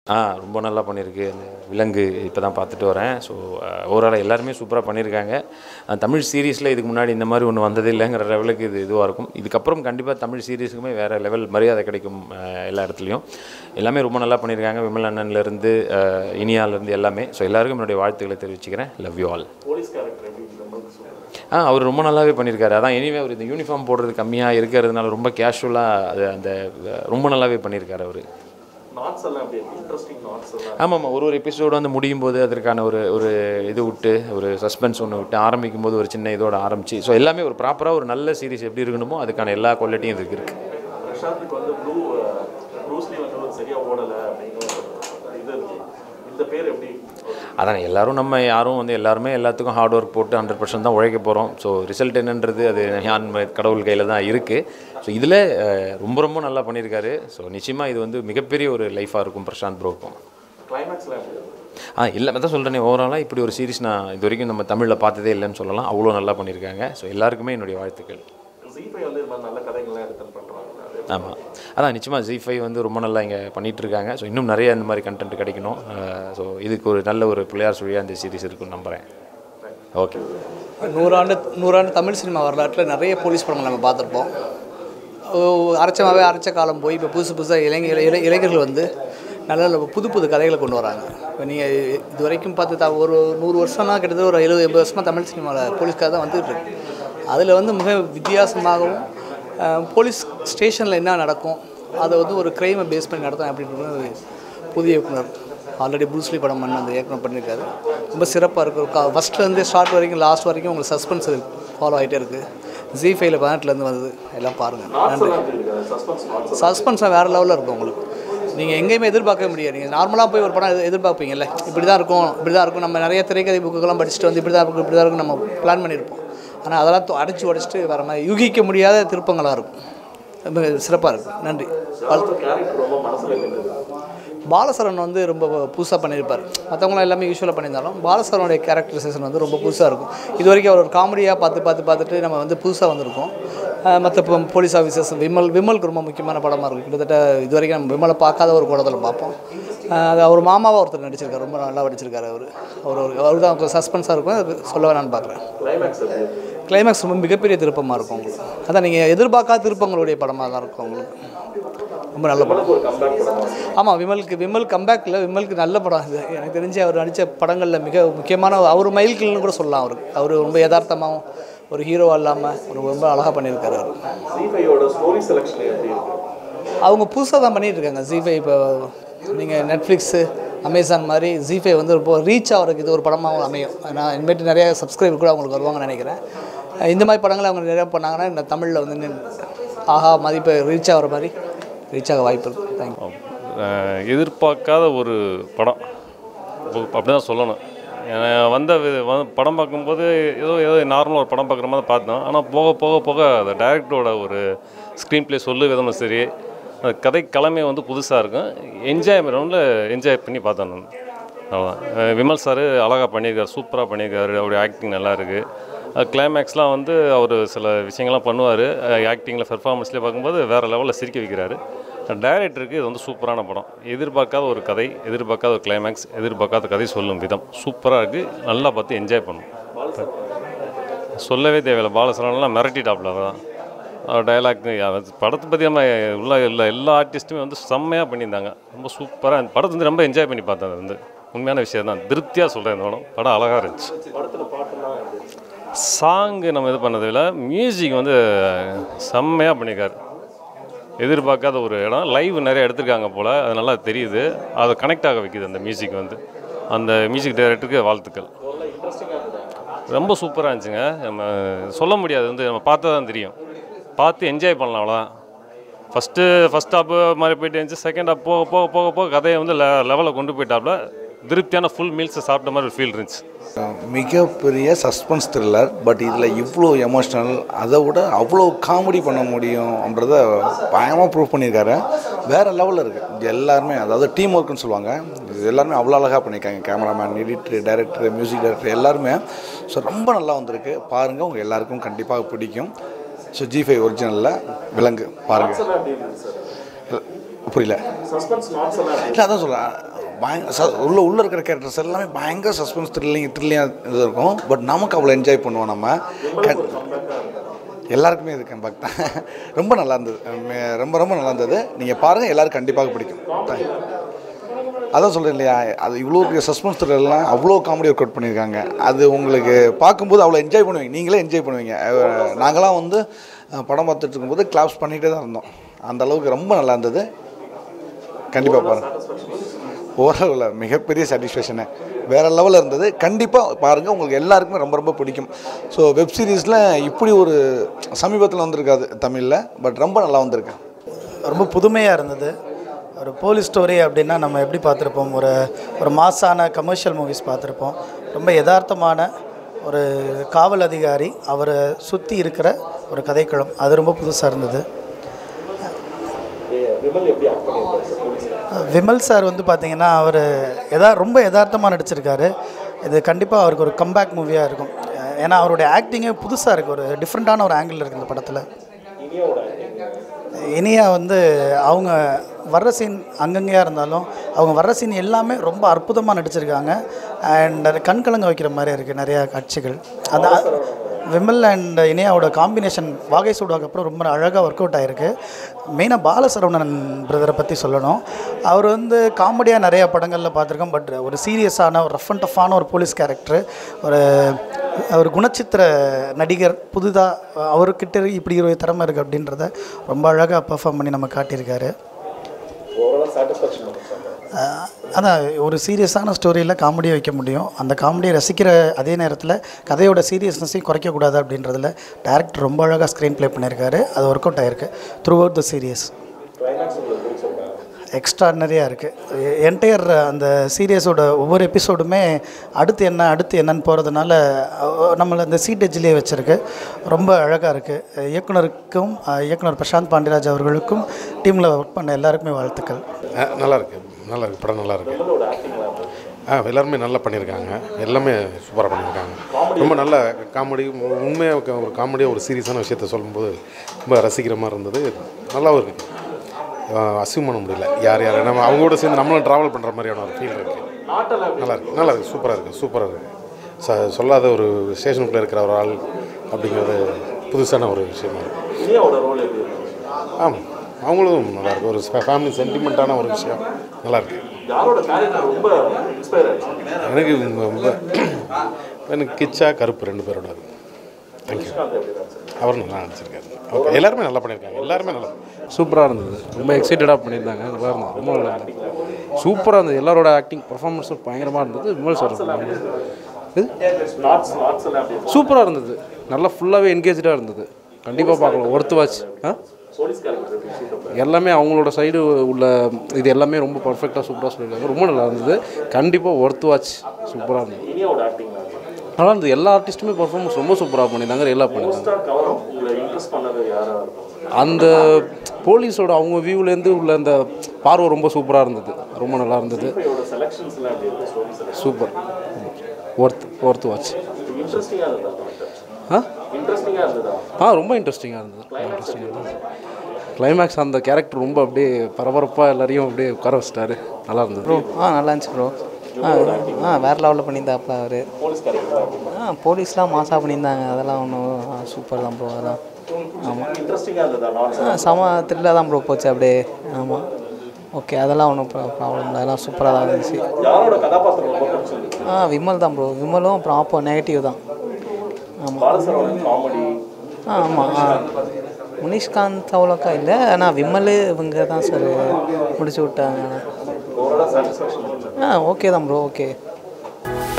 ஆ ரொம்ப நல்லா பண்ணியிருக்கு அந்த விலங்கு இப்போ தான் பார்த்துட்டு வரேன் ஸோ ஓவரால் எல்லாருமே சூப்பராக பண்ணியிருக்காங்க அஹ், தமிழ் சீரீஸில் இதுக்கு முன்னாடி இந்த மாதிரி ஒன்று வந்தது இல்லைங்கிற லெவலுக்கு இது இதுவாக இருக்கும் இதுக்கப்புறம் கண்டிப்பாக தமிழ் சீரீஸுக்குமே வேறு லெவல் மரியாதை கிடைக்கும் அஹ், எல்லா இடத்துலையும் எல்லாமே ரொம்ப நல்லா பண்ணியிருக்காங்க விமல் அண்ணன்லேருந்து இனியாலேருந்து எல்லாமே ஸோ எல்லாருக்கும் என்னுடைய வாழ்த்துக்களை தெரிவிச்சுக்கிறேன் love you all police character எப்படி நம்மளுக்கு சொல்லுங்கள் ஆ அவர் ரொம்ப நல்லாவே பண்ணியிருக்காரு அதான் எனிவே அவர் இந்த யூனிஃபார்ம் போடுறது கம்மியாக இருக்கிறதுனால ரொம்ப கேஷுவலாக அது அந்த அஹ், ரொம்ப நல்லாவே பண்ணியிருக்காரு அவர் நாட்ஸ் எல்லாம் எப்படி இன்ட்ரெஸ்டிங் நாட்ஸ் எல்லாம் ஆமாம் ஆமாம் ஒரு ஒரு எபிசோடு வந்து முடியும் போது அதற்கான ஒரு ஒரு இது விட்டு ஒரு சஸ்பென்ஸ் ஒன்று விட்டு ஆரம்பிக்கும் போது ஒரு சின்ன இதோட ஆரம்பிச்சு ஸோ எல்லாமே ஒரு ப்ராப்பராக ஒரு நல்ல சீரிஸ் எப்படி இருக்கணுமோ அதுக்கான எல்லா குவாலிட்டியும் இதுக்கு இருக்குது பிரசாந்துக்கு வந்து ப்ளூ ப்ரூஸ்லி வந்து ஒரு சரியா ஓடலை அப்படின்னு ஒரு இது இருக்கு இந்த பேர் எப்படி அதான் எல்லாரும் நம்ம யாரும் வந்து எல்லாருமே எல்லாத்துக்கும் ஹார்ட் ஒர்க் போட்டு ஹண்ட்ரட் பர்சன்ட் தான் உழைக்க போகிறோம் ஸோ ரிசல்ட் என்னன்றது அது யான் கடவுள் கையில் தான் இருக்குது ஸோ இதில் ரொம்ப ரொம்ப நல்லா பண்ணியிருக்காரு ஸோ நிச்சயமாக இது வந்து மிகப்பெரிய ஒரு லைஃபாக இருக்கும் பிரசாந்த் ப்ரோக்கும் கிளைமேக்ஸ்லாம் எப்படி இருக்கு? ஆ இல்லை தான் சொல்கிறேனே ஓவராலாக இப்படி ஒரு சீரிஸ் நான் இது வரைக்கும் நம்ம தமிழில் பார்த்ததே இல்லைன்னு சொல்லலாம் அவ்வளோ நல்லா பண்ணியிருக்காங்க ஸோ எல்லாருக்குமே என்னுடைய வாழ்த்துக்கள் ஜி ஃபைவ் வந்து இது மாதிரி நல்ல கதைகள்லாம் எடுத்து பண்ணுறாங்க அது ஆமாம் அதான் நிச்சயமாக ஜி ஃபைவ் வந்து ரொம்ப நல்லா இங்கே பண்ணிகிட்டு இருக்காங்க ஸோ இன்னும் நிறைய இந்த மாதிரி கண்டென்ட் கிடைக்கணும் ஸோ இதுக்கு ஒரு நல்ல ஒரு பிள்ளையார் சுழியாக இந்த சீரிஸ் இருக்குன்னு நம்புகிறேன் ஓகே நூறாண்டு நூறாண்டு தமிழ் சினிமா வரலாற்றில் நிறைய போலீஸ் படங்கள் நம்ம பார்த்துருப்போம் அரைச்சமாகவே அரைச்ச காலம் போய் இப்போ புதுசு புதுசாக இளைஞர் இளை இளைஞர்கள் வந்து நல்ல நல்ல புது புது கதைகளை கொண்டு வராங்க இப்போ நீங்கள் இது வரைக்கும் பார்த்து த ஒரு நூறு வருஷம்னா கிட்டத்தட்ட ஒரு எழுபது எண்பது வருஷமாக தமிழ் சினிமாவில் போலீஸ் கதை தான் வந்துகிட்டு இருக்கு அதில் வந்து மிக வித்தியாசமாகவும் அஹ், போலீஸ் ஸ்டேஷனில் என்ன நடக்கும் அதை வந்து ஒரு க்ரைமை பேஸ் பண்ணி நடத்தும் அப்படின்றது புதிய இயக்குனர் ஆல்ரெடி ப்ரூஸ்லி படம் பண்ண அந்த இயக்குனர் பண்ணியிருக்காரு ரொம்ப சிறப்பாக இருக்கும் ஃபஸ்ட்லேருந்து ஸ்டார்ட் வரைக்கும் லாஸ்ட் வரைக்கும் உங்களுக்கு சஸ்பென்ஸ் ஃபாலோ ஆகிட்டே இருக்குது ஜி ஃபைவ்ல பதினெட்டுலேருந்து வந்தது எல்லாம் பாருங்கள் நாட்ஸ் நன்றி எல்லாம் எப்படி இருக்கு சஸ்பென்ஸ் நாட்ஸ் சஸ்பென்ஸாக வேறு லெவலில் இருக்கும் உங்களுக்கு நீங்கள் எங்கேயுமே எதிர்பார்க்கவே முடியாது நீங்கள் நார்மலாக போய் ஒரு படம் எதிர்- எதிர்பார்ப்பீங்கல்ல இப்படி தான் இருக்கும் இப்படி தான் இருக்கும் நம்ம நிறைய திரைக்கதை புக்குகள்லாம் படிச்சுட்டு வந்து இப்படி தான் இருக்கும் இப்படி தான் இருக்கும் நம்ம பிளான் பண்ணியிருப்போம் ஆனால் அதெல்லாம் தொ- அடிச்சு உடச்சிட்டு வர மாதிரி யூகிக்க முடியாத திருப்பங்களாக இருக்கும் ரொம்ப சிறப்பாக இருக்கும் நன்றி வாழ்த்து கேரக்டர் ரொம்ப மனசுல நின்றுது பாலசரன் வந்து ரொம்ப புதுசாக பண்ணியிருப்பார் மற்றவங்களாம் எல்லாமே யூஸ்வலாக பண்ணியிருந்தாலும் பாலசரனுடைய கேரக்டரைசேஷன் வந்து ரொம்ப புதுசாக இருக்கும் இது வரைக்கும் அவர் ஒரு காமெடியாக பார்த்து பார்த்து பார்த்துட்டு நம்ம வந்து புதுசாக வந்திருக்கோம் மற்ற இப்போ போலீஸ் ஆஃபீஸர்ஸ் விமல் விமலுக்கு ரொம்ப முக்கியமான படமாக இருக்கும் கிட்டத்தட்ட இது வரைக்கும் நம்ம விமலை பார்க்காத ஒரு படத்தில் பார்ப்போம் அஹ் அது அவர் மாமாவாக ஒருத்தர் நடிச்சிருக்காரு ரொம்ப நல்லா நடிச்சிருக்காரு அவர் அவர் ஒரு அவர் தான் சஸ்பென்ஸாக இருக்கும் அது சொல்ல வேணான்னு பார்க்குறேன் கிளைமேக்ஸ் எப்படி இருக்கு கிளைமேக்ஸ் ரொம்ப மிகப்பெரிய திருப்பமாக இருக்கும் உங்களுக்கு அதான் நீங்கள் எதிர்பார்க்காத திருப்பங்களுடைய படமாக தான் இருக்கும் உங்களுக்கு ரொம்ப நல்ல படம் ஒரு கம்பேக் படம் ஆமாம் விமலுக்கு விமல் கம்பேக்கில் விமலுக்கு நல்ல படம் இது எனக்கு தெரிஞ்சு அவர் நடித்த படங்களில் மிக முக்கியமான அவர் மைல்கல்னு கூட சொல்லலாம் அவருக்கு அவர் ரொம்ப யதார்த்தமாகவும் ஒரு ஹீரோவாக இல்லாமல் ஒரு ரொம்ப அழகாக பண்ணியிருக்காரு அவர் ஜி ஃபைவோட ஸ்டோரி செலெக்ஷன் எப்படி இருக்கு அவங்க புதுசாக தான் பண்ணிட்டு இருக்காங்க ஜிஃபை இப்போ நீங்கள் நெட்ஃப்ளிக்ஸு அமேசான் மாதிரி ஜிஃபை வந்து இப்போ ரீச் ஆகிறதுக்கு இது ஒரு படமாகவும் அமையும் நான் இனிமேட்டு நிறைய சப்ஸ்கிரைபர் கூட அவங்களுக்கு வருவாங்கன்னு நினைக்கிறேன் இந்த மாதிரி படங்களை அவங்க நிறையா பண்ணாங்கன்னா இந்த தமிழில் வந்து இன்னும் ஆஹா மதிப்பு ரீச் ஆகிற மாதிரி ரீச் ஆக வாய்ப்பு இருக்குது தேங்க்யூ அஹ் எதிர்பார்க்காத ஒரு படம் அப்படி தான் சொல்லணும் ஏன்னா வந்த வி- வ- படம் பார்க்கும்போது ஏதோ ஏதோ நார்மலாக ஒரு படம் பார்க்குற மாதிரி பார்த்தோம் ஆனால் போக போக போக அந்த டைரக்டரோட ஒரு ஸ்க்ரீன் ப்ளே சொல்லு விதமும் சரி அந்த கதை கிழமை வந்து புதுசாக இருக்கும் என்ஜாய் ரவுண்டில் என்ஜாய் பண்ணி பார்த்தேன் நான் அவ்வளோதான் அஹ் விமல் சார் அழகாக பண்ணியிருக்காரு சூப்பராக பண்ணியிருக்காரு அவருடைய ஆக்டிங் நல்லா இருக்குது கிளைமேக்ஸ்லாம் வந்து அவர் சில விஷயங்கள்லாம் பண்ணுவார் ஆக்டிங்கில் பெர்ஃபார்மன்ஸ்லேயே பார்க்கும்போது வேறு லெவலில் சிரிக்க வைக்கிறாரு டைரக்டருக்கு இது வந்து சூப்பரான படம் எதிர்பார்க்காத ஒரு கதை எதிர்பார்க்காத ஒரு கிளைமேக்ஸ் எதிர்பார்க்காத கதை சொல்லும் விதம் சூப்பராக இருக்குது நல்லா பார்த்து என்ஜாய் பண்ணும் சொல்லவே தேவையில்லை பாலசரன்லாம் மிரட்டிட்டாப்ல தான் டைலாக் படத்தை பற்றி நம்ம உள்ள எல்லா எல்லா ஆர்டிஸ்ட்டுமே வந்து செம்மையாக பண்ணியிருந்தாங்க ரொம்ப சூப்பராக அந்த படத்தை வந்து ரொம்ப என்ஜாய் பண்ணி பார்த்தேன் அது வந்து உண்மையான விஷயம் தான் திருப்தியாக சொல்கிறேன் இந்த படம் படம் அழகாக இருந்துச்சு படத்துல பாட்டுலாம் எப்படி சாங்கு நம்ம இது பண்ணதை விட மியூசிக் வந்து செம்மையாக பண்ணியிருக்காரு எதிர்பார்க்காத ஒரு இடம் லைவ் நிறைய எடுத்திருக்காங்க போல் அது நல்லா தெரியுது அதை கனெக்ட் ஆக வைக்குது அந்த மியூசிக் வந்து அந்த மியூசிக் டைரக்டருக்கு வாழ்த்துக்கள் ரொம்ப சூப்பராக இருந்துச்சுங்க நம்ம சொல்ல முடியாது வந்து நம்ம பார்த்தா தான் தெரியும் பார்த்து என்ஜாய் பண்ணலாம் அவ்வளோதான் ஃபஸ்ட்டு ஃபஸ்ட் ஹாப்பு மாதிரி போயிட்டு இருந்துச்சு செகண்ட் ஹாப் போக போக போக போக கதையை வந்து லெ லெவலில் கொண்டு போயிட்டாப்புல திருப்தியான ஃபுல் மீல்ஸை சாப்பிட்ட மாதிரி ஒரு ஃபீல் இருந்துச்சு மிகப்பெரிய சஸ்பென்ஸ் த்ரில்லர் பட் இதில் இவ்வளோ எமோஷ்னல் அதை விட அவ்வளோ காமெடி பண்ண முடியும்ன்றத பயமாக ப்ரூவ் பண்ணியிருக்காரு வேறு லெவலில் இருக்குது எல்லாருமே அதாவது டீம் ஒர்க்குன்னு சொல்லுவாங்க இது எல்லாருமே அவ்வளோ அழகாக பண்ணியிருக்காங்க cameraman editor director music director எல்லாருமே ஸோ ரொம்ப நல்லா வந்திருக்கு பாருங்கள் உங்கள் எல்லாருக்கும் கண்டிப்பாக பிடிக்கும் ஸோ ஜி ஃபைவ் ஒரிஜினலில் விலங்கு பாருங்கள் எல்லாம் எப்படி இருந்துச்சு சார் புரியல சஸ்பென்ஸ் நாட்ஸ் எல்லாம் எப்படி இல்லை அதான் சொல்கிறேன் பயங்க ச உள்ள உள்ளே இருக்கிற கேரக்டர்ஸ் எல்லாமே பயங்கர சஸ்பென்ஸ் த்ரில்லிங் த்ரில்லிங்காக இது இருக்கும் பட் நமக்கு அவ்வளோ என்ஜாய் பண்ணுவோம் நம்ம க- எல்லாருக்குமே இது கம்பேக் தான் ரொம்ப நல்லா இருந்தது மே- ரொம்ப ரொம்ப நல்லா இருந்தது நீங்கள் பாருங்கள் எல்லாரும் கண்டிப்பாக பிடிக்கும் Thank you. அதான் சொல்கிறேன் இல்லையா அது இவ்வளோ பெரிய சஸ்பென்ஸ் த்ரில்லாம் அவ்வளோ காமெடி ஒர்க் அவுட் பண்ணியிருக்காங்க அது உங்களுக்கு பார்க்கும்போது அவ்வளோ என்ஜாய் பண்ணுவீங்க நீங்களே என்ஜாய் பண்ணுவீங்க அஹ் நாங்களாம் வந்து அஹ், படம் பார்த்துட்டு இருக்கும்போது கிளாப்ஸ் பண்ணிகிட்டே தான் இருந்தோம் அந்த அளவுக்கு ரொம்ப நல்லா இருந்தது கண்டிப்பாக பாருங்கள் ஓரளவில் மிகப்பெரிய சாட்டிஸ்ஃபேக்ஷனு வேறு லெவலில் இருந்தது கண்டிப்பாக பாருங்கள் உங்களுக்கு எல்லாருக்குமே ரொம்ப ரொம்ப பிடிக்கும் ஸோ வெப் சீரிஸில் இப்படி ஒரு சமீபத்தில் வந்திருக்காது தமிழில் பட் ரொம்ப நல்லா வந்திருக்கு ரொம்ப புதுமையாக இருந்தது ஒரு போலீஸ் ஸ்டோரி அப்படின்னா நம்ம எப்படி பார்த்துருப்போம் ஒரு ஒரு மாசான கமர்ஷியல் மூவிஸ் பார்த்துருப்போம் ரொம்ப யதார்த்தமான ஒரு காவல் அதிகாரி அவரை சுற்றி இருக்கிற ஒரு கதைக்களம் அது ரொம்ப புதுசாக இருந்தது விமல் எப்படி ஆக்ட் பண்ணியிருக்காரு போலீஸ் விமல் சார் வந்து பார்த்தீங்கன்னா அவர் எதா ரொம்ப யதார்த்தமாக நடிச்சிருக்காரு இது கண்டிப்பாக அவருக்கு ஒரு கம்பேக் மூவியாக இருக்கும் ஏன்னா அவருடைய ஆக்டிங்கே புதுசாக இருக்குது ஒரு டிஃப்ரெண்ட்டான ஒரு ஆங்கிள் இருக்குது இந்த படத்தில் இனியா வந்து அவங்க வர்ற சீன் அங்கங்கேயா இருந்தாலும் அவங்க வர்ற சீன் எல்லாமே ரொம்ப அற்புதமாக நடிச்சிருக்காங்க அண்ட் அது கண் கலங்க வைக்கிற மாதிரி இருக்குது நிறையா காட்சிகள் அந்த விமல் அண்ட் இனியாவோட காம்பினேஷன் வாகை சூடாக்கு அப்புறம் ரொம்ப அழகாக ஒர்க் அவுட் ஆகிருக்கு மெயினாக பாலசரவணன் பிரதரை பற்றி சொல்லணும் அவர் வந்து காமெடியாக நிறைய படங்களில் பார்த்துருக்கோம் பட் ஒரு சீரியஸான ஒரு ரஃப் அண்ட் டஃப்பான ஒரு போலீஸ் கேரக்டர் ஒரு ஒரு குணச்சித்திர நடிகர் புதுதாக அவர்கிட்ட இப்படி ஒரு திறமை இருக்குது அப்படின்றத ரொம்ப அழகாக பெர்ஃபார்ம் பண்ணி நம்ம காட்டியிருக்காரு ஓவராலாக சாட்டிஸ்ஃபேக்ஷன் பண்ணிருக்காங்க அஹ் அதான் ஒரு சீரியஸான ஸ்டோரியில் காமெடியை வைக்க முடியும் அந்த காமெடியை ரசிக்கிற அதே நேரத்தில் கதையோட சீரியஸ்னஸையும் குறைக்கக்கூடாது அப்படின்றதுல டேரக்டர் ரொம்ப அழகாக ஸ்க்ரீன் ப்ளே பண்ணியிருக்காரு அது ஒர்க் அவுட் ஆகிருக்கு throughout the serious climax உங்களுக்கு பிடிச்சிருக்காங்க எக்ஸ்ட்ரானரியாக இருக்குது என்டையர் அந்த சீரியஸோட ஒவ்வொரு எபிசோடுமே அடுத்து என்ன அடுத்து என்னன்னு போகிறதுனால நம்மளை அந்த சீட் எஜ்லேயே வச்சுருக்கு ரொம்ப அழகாக இருக்குது இயக்குனருக்கும் அஹ், இயக்குனர் பிரசாந்த் பாண்டியராஜ் அவர்களுக்கும் டீமில் ஒர்க் பண்ண எல்லாருக்குமே வாழ்த்துக்கள் ஆ, நல்லா இருக்கு நல்லா இருக்கு படம் நல்லா இருக்கு ஆ எல்லாருமே நல்லா பண்ணியிருக்காங்க எல்லாமே சூப்பராக பண்ணியிருக்காங்க ரொம்ப நல்ல காமெடி உண்மையாக ஒரு காமெடியாக ஒரு சீரியஸான விஷயத்த சொல்லும்போது ரொம்ப ரசிக்கிற மாதிரி இருந்தது நல்லாவும் இருக்கு அசிவ் பண்ண முடியல யார் யார் நம்ம அவங்களோட சேர்ந்து நம்மளும் ட்ராவல் பண்ணுற மாதிரியான ஒரு ஃபீல் இருக்குது நல்லா இருக்கு நல்லா இருக்கு சூப்பராக இருக்குது சூப்பராக இருக்குது ச சொல்லாத ஒரு ஸ்டேஷனுக்குள்ளே இருக்கிற ஒரு ஆள் அப்படிங்கிறது புதுசான ஒரு விஷயமா இருக்குது இனியாவோட ரோல் எப்படி இருக்கு ஆமாம் அவங்களும் நல்லா இருக்கு ஒரு ஃபேமிலி சென்டிமெண்ட்டான ஒரு விஷயம் நல்லா இருக்கு யாரோட கேரக்டர் ரொம்ப இன்ஸ்பயர் ஆயிடுச்சு எனக்கு ரொம்ப எனக்கு கிச்சா கருப்பு ரெண்டு பேரோட அது தேங்க்யூ நிஷ்காந்த் எப்படி இருந்துச்சு அவர் நல்லா நடிச்சிருக்காரு ஓகே எல்லாருமே நல்லா பண்ணியிருக்காங்க எல்லாருமே நல்லா சூப்பராக இருந்தது ரொம்ப எக்ஸைட்டடாக பண்ணியிருந்தாங்க நல்லா இருந்தது ரொம்ப நல்லா இருந்தது சூப்பராக இருந்தது எல்லாரோட ஆக்டிங் பர்ஃபார்மன்ஸும் பயங்கரமாக இருந்தது விமல் சார் இது நாட்ஸ் நாட்ஸ் எல்லாம் எப்படி சூப்பராக இருந்தது நல்லா ஃபுல்லாகவே என்கேஜாக இருந்தது கண்டிப்பாக பார்க்கலாம் ஒர்த்து வாட்ச் ஆ போலீஸ் கேரக்டர் எப்படி சூப்பர் எல்லாமே அவங்களோட சைடு உள்ள இது எல்லாமே ரொம்ப பர்ஃபெக்டாக சூப்பராக சொல்லியிருக்காங்க ரொம்ப நல்லா இருந்தது கண்டிப்பாக ஒர்த்து வாட்ச் சூப்பராக இருந்தது இனியாவோட ஆக்டிங் நல்லா இருந்தது எல்லா ஆர்டிஸ்ட்டுமே பர்ஃபார்மன்ஸ் ரொம்ப சூப்பராக பண்ணியிருந்தாங்க எல்லாம் பண்ணியிருந்தாங்க மோஸ்ட்டாக கவனம் உங்களை இம்ப்ரெஸ் பண்ணது யாரா இருக்கும் அந்த போலீஸோட அவங்க வியூலேருந்து உள்ள அந்த பார்வை ரொம்ப சூப்பராக இருந்தது ரொம்ப நல்லா இருந்தது இவரோட செலெக்ஷன்ஸ் எல்லாம் எப்படி இருக்கு story selection super worth worth watch இன்ட்ரெஸ்டிங்காக இருந்ததா ஆ இன்ட்ரெஸ்டிங்காக இருந்ததா ஆ ரொம்ப இன்ட்ரெஸ்டிங்காக இருந்தது ரொம்ப இன்ட்ரெஸ்டிங்காக இருந்தது கிளைமேக்ஸ் அந்த கேரக்டர் ரொம்ப அப்படியே பரபரப்பாக எல்லாரையும் அப்படியே உட்கார வச்சிட்டாரு நல்லா இருந்தது ப்ரோ ஆ நல்லா இருந்துச்சு ப்ரோ ஆ ஆ வேறு லெவலில் பண்ணியிருந்தாப்புல அவர் போலீஸ் கேரக்டர் ஆ போலீஸ்லாம் மாசாக பண்ணியிருந்தாங்க அதெல்லாம் ஒன்றும் சூப்பர் தான் ப்ரோ அதெல்லாம் ஆமாம் இன்ட்ரெஸ்டிங்காக இருந்ததா நாட்ஸ் ஆ செம த்ரில்லாக தான் ப்ரோ போச்சு அப்படியே ஆமாம் ஓகே அதெல்லாம் ஒன்றும் ப்ராப்ளம் இல்லை அதெல்லாம் சூப்பராக தான் இருந்துச்சு யாரோட கதாபாத்திரம் ரொம்ப பிடிச்சிருக்கு ஆ விமல் தான் ப்ரோ விமலும் அப்புறம் ஆப்போ நெகட்டிவ் தான் ஆமாம் பாலசரவணன் காமெடி ஆ ஆமாம் ஆ முனிஷ்காந்த் அவ்வளோக்கா இல்லை ஆனால் விமல் இவங்க தான் சார் முடிச்சு விட்டாங்க ஓவராலாக சாட்டிஸ்ஃபேக்ஷன் ஆ ஓகே தான் ப்ரோ ஓகே